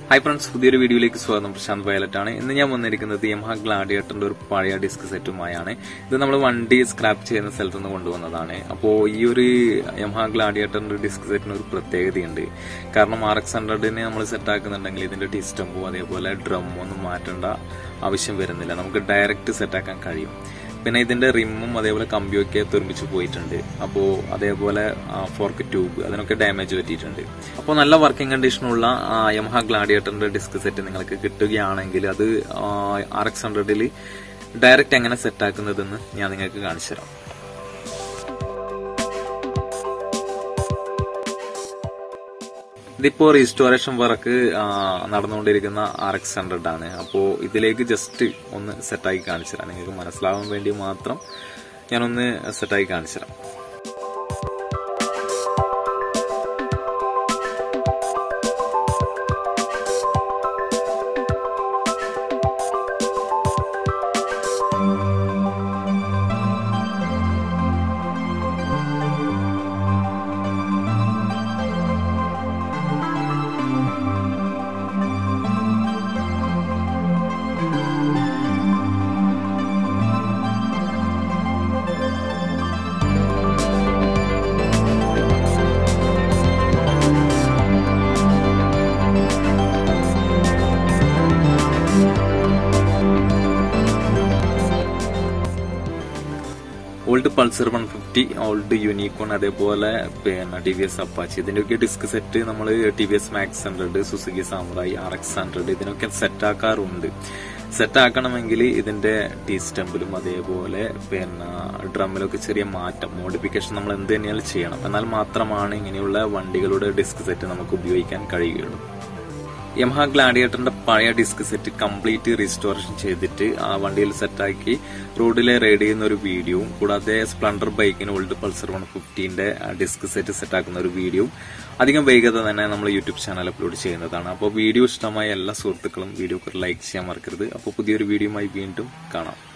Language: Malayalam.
ഹായ് ഫ്രണ്ട്സ് പുതിയൊരു വീഡിയോയിലേക്ക് സ്വാഗതം പ്രശാന്ത് വയലറ്റ് ആണ് ഇന്ന് ഞാൻ വന്നിരിക്കുന്നത് യമഹ ഗ്ലാഡിയേറ്ററിന്റെ ഒരു പഴയ ഡിസ്ക് സെറ്റുമായാണ് ഇത് നമ്മൾ വണ്ടി സ്ക്രാപ്പ് ചെയ്യുന്ന സ്ഥലത്ത് നിന്ന് കൊണ്ടുവന്നതാണ് അപ്പോൾ ഈ ഒരു യമഹ ഗ്ലാഡിയേറ്ററിന്റെ ഡിസ്ക് സെറ്റിന് ഒരു പ്രത്യേകതയുണ്ട് കാരണം ആർ എക്സ് ഹൺഡ്രഡിന് നമ്മൾ സെറ്റ് ആക്കുന്നുണ്ടെങ്കിൽ ഇതിന്റെ ഡിസ്റ്റമ്പോ അതേപോലെ ഡ്രമ്മോ ഒന്നും മാറ്റേണ്ട ആവശ്യം വരുന്നില്ല നമുക്ക് ഡയറക്റ്റ് സെറ്റാക്കാൻ കഴിയും പിന്നെ ഇതിന്റെ റിമ്മും അതേപോലെ കമ്പിയൊക്കെ തുരുമ്പിച്ച് പോയിട്ടുണ്ട് അപ്പോൾ അതേപോലെ ഫോർക്ക് ട്യൂബ് അതിനൊക്കെ ഡാമേജ് പറ്റിയിട്ടുണ്ട് അപ്പോൾ നല്ല വർക്കിംഗ് കണ്ടീഷനുള്ള യമഹ ഗ്ലാഡിയേറ്ററിന്റെ ഡിസ്ക് സെറ്റ് നിങ്ങൾക്ക് കിട്ടുകയാണെങ്കിൽ അത് ആർ എക്സ് ഹൺഡ്രഡിൽ ഡയറക്റ്റ് എങ്ങനെ സെറ്റ് ആക്കുന്നതെന്ന് ഞാൻ നിങ്ങൾക്ക് കാണിച്ചു തരാം ഇതിപ്പോ റീസ്റ്റോറേഷൻ വർക്ക് നടന്നുകൊണ്ടിരിക്കുന്ന ആർ എക്സ് ഹൺഡ്രഡ് ആണ് അപ്പോൾ ഇതിലേക്ക് ജസ്റ്റ് ഒന്ന് സെറ്റാക്കി കാണിച്ചു തരാം നിങ്ങൾക്ക് മനസ്സിലാവാൻ വേണ്ടി മാത്രം ഞാനൊന്ന് സെറ്റാക്കി കാണിച്ചു തരാം old Pulsar one fifty old Unicorn അതേപോലെ പിന്നെ ടി വി എസ് അപ്പാച്ചി ഇതിന്റെയൊക്കെ ഡിസ്ക് സെറ്റ് നമ്മൾ T V S Max hundred Suzuki Samurai R X hundred ഇതിനൊക്കെ സെറ്റ് ആക്കാറുണ്ട് സെറ്റ് ആക്കണമെങ്കിൽ ഇതിന്റെ ടീ സ്റ്റമ്പിലും അതേപോലെ പിന്നെ ഡ്രമ്മിലൊക്കെ ചെറിയ മാറ്റം മോഡിഫിക്കേഷൻ നമ്മൾ എന്ത് തന്നെയാലും ചെയ്യണം എന്നാൽ മാത്രമാണ് ഇങ്ങനെയുള്ള വണ്ടികളുടെ ഡിസ്ക് സെറ്റ് നമുക്ക് ഉപയോഗിക്കാൻ കഴിയുകയുള്ളൂ യമഹ ഗ്ലാഡിയേറ്ററിന്റെ പഴയ ഡിസ്ക് സെറ്റ് കംപ്ലീറ്റ് റീസ്റ്റോറേഷൻ ചെയ്തിട്ട് ആ വണ്ടിയിൽ സെറ്റാക്കി റോഡിലെ റൈഡ് ചെയ്യുന്ന ഒരു വീഡിയോയും കൂടാതെ സ്പ്ലണ്ടർ ബൈക്കിന് ഓൾഡ് പൾസർ വൺ ഫിഫ്റ്റീന്റെ ഡിസ്ക് സെറ്റ് സെറ്റാക്കുന്ന ഒരു വീഡിയോയും അധികം വൈകാതെ തന്നെ നമ്മൾ യൂട്യൂബ് ചാനൽ അപ്ലോഡ് ചെയ്യുന്നതാണ് അപ്പോൾ വീഡിയോ ഇഷ്ടമായ എല്ലാ സുഹൃത്തുക്കളും വീഡിയോക്ക് ലൈക്ക് ചെയ്യാൻ മറക്കരുത് അപ്പോൾ പുതിയൊരു വീഡിയോയുമായി വീണ്ടും കാണാം